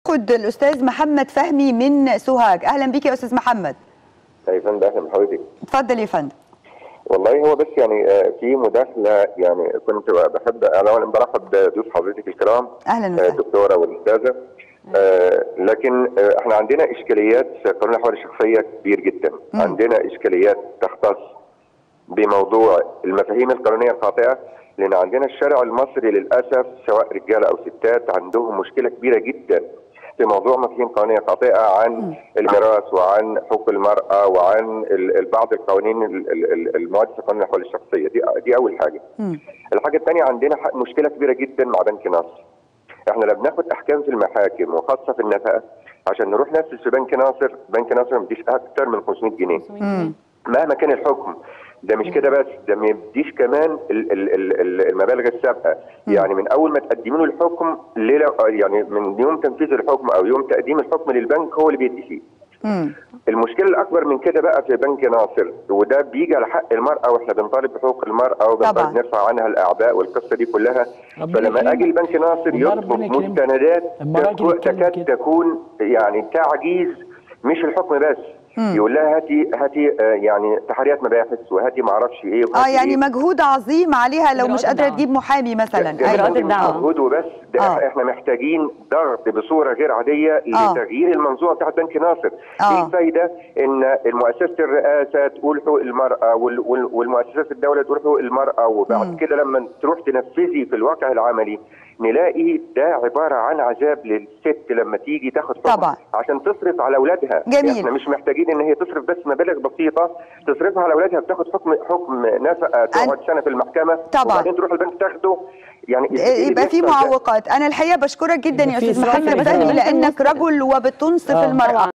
ناخد الاستاذ محمد فهمي من سوهاج اهلا بيك يا استاذ محمد يا فندم اهلا بحضرتك اتفضل يا فندم والله هو بس يعني آه، في مداخله يعني كنت بحب انا اولا برحب بضيوف حضرتك الكرام اهلا آه، وسهلا الدكتوره والاستاذه آه، لكن آه، احنا عندنا اشكاليات في قانون الاحوال الشخصيه كبير جدا مم. عندنا اشكاليات تختص بموضوع المفاهيم القانونيه الخاطئه لان عندنا الشارع المصري للاسف سواء رجاله او ستات عندهم مشكله كبيره جدا في موضوع مفاهيم قانونيه خاطئه عن الميراث وعن حقوق المراه وعن ال- ال- بعض القوانين ال- ال- ال- المواد في قانون الاحوال الشخصيه دي دي اول حاجه. مم. الحاجه الثانيه عندنا ح- مشكله كبيره جدا مع بنك ناصر. احنا لا بناخد احكام في المحاكم وخاصه في النفقه عشان نروح نفذ في بنك ناصر، بنك ناصر ما بيديش اكثر من 500 جنيه. مم. مهما كان الحكم ده مش كده بس ده ما يديش كمان ال- ال- ال- ال- المبالغ السابقه يعني من اول ما تقدموا له الحكم ليله يعني من يوم تنفيذ الحكم او يوم تقديم الحكم للبنك هو اللي بيدي فيه مم. المشكله الاكبر من كده بقى في بنك ناصر وده بيجي على حق المراه واحنا بنطالب بحقوق المراه طبعاً. وبنرفع عنها الاعباء والقصه دي كلها ربنا فلما يكرمك. اجي البنك ناصر والله يطلب ربنا يكرمك. مستندات الراجل تكو- يتكلم تكاد كده. تكون يعني تعجيز مش الحكم بس مم. يقول لها هاتي هاتي آه، يعني تحريات مباحث وهاتي ما اعرفش ايه اه وهاتي يعني إيه. مجهود عظيم عليها لو إجراءات مش قادره الدعوة. تجيب محامي مثلا ده- ده أيوة. مش مجهود وبس ده آه. احنا محتاجين ضغط بصوره غير عاديه آه. لتغيير المنظومه بتاعت بنك ناصر آه. ايه الفايده ان المؤسسه الرئاسه تقول حقوق المراه وال- وال- والمؤسسات الدوله تقول حقوق المراه مم. وبعد كده لما تروح تنفذي في الواقع العملي نلاقي ده عباره عن عذاب للست لما تيجي تاخد حكم طبعا. عشان تصرف على اولادها جميل. احنا مش محتاجين ان هي تصرف بس مبالغ بسيطه تصرفها على اولادها بتاخد حكم حكم نفقه تقعد سنه في المحكمه طبعا. وبعدين تروح البنك تاخده يعني يبقى في بيحصل ده؟ معوقات انا الحقيقه بشكرك جدا يا يبقى في استاذ إسراف محمد في فهمي الإجراءات. لانك رجل وبتنصف آه. المراه